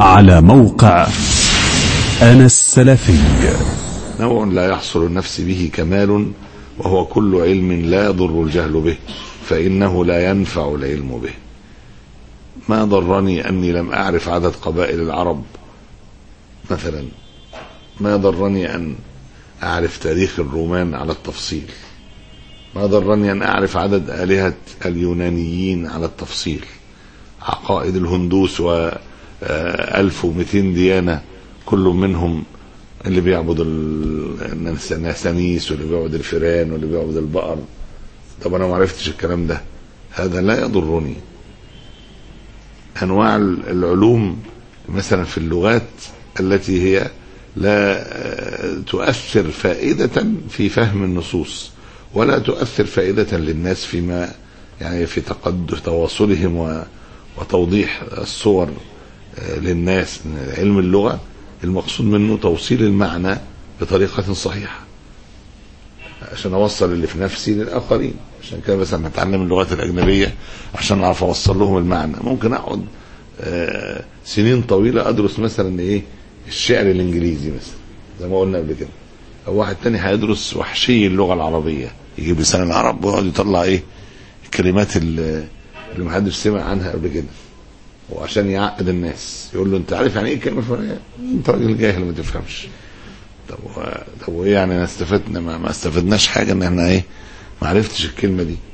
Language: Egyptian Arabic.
على موقع أنا السلفي نوع لا يحصل النفس به كمال وهو كل علم لا يضر الجهل به فإنه لا ينفع العلم به ما ضرني أني لم أعرف عدد قبائل العرب مثلا ما ضرني أن أعرف تاريخ الرومان على التفصيل ما ضرني أن أعرف عدد آلهة اليونانيين على التفصيل عقائد الهندوس و 1200 ديانة كل منهم اللي بيعبد النسانيس واللي بيعبد الفيران واللي بيعبد البقر طب انا ما عرفتش الكلام ده هذا لا يضرني انواع العلوم مثلا في اللغات التي هي لا تؤثر فائدة في فهم النصوص ولا تؤثر فائدة للناس فيما يعني في تقدم تواصلهم وتوضيح الصور للناس علم اللغة المقصود منه توصيل المعنى بطريقة صحيحة عشان أوصل اللي في نفسي للآخرين عشان كده مثلا نتعلم اللغات الأجنبية عشان أعرف أوصل لهم المعنى ممكن أقعد سنين طويلة أدرس مثلا إيه الشعر الإنجليزي مثلا زي ما قلنا قبل كده أو واحد تاني هيدرس وحشي اللغة العربية يجيب لسان العرب ويقعد يطلع إيه الكلمات اللي محدش سمع عنها قبل كده وعشان يعقد الناس يقول له انت عارف يعني ايه كلمه فلانيه انت راجل جاهل ما تفهمش طب و... طب وايه يعني استفدنا ما, ما استفدناش حاجه ان احنا ايه ما عرفتش الكلمه دي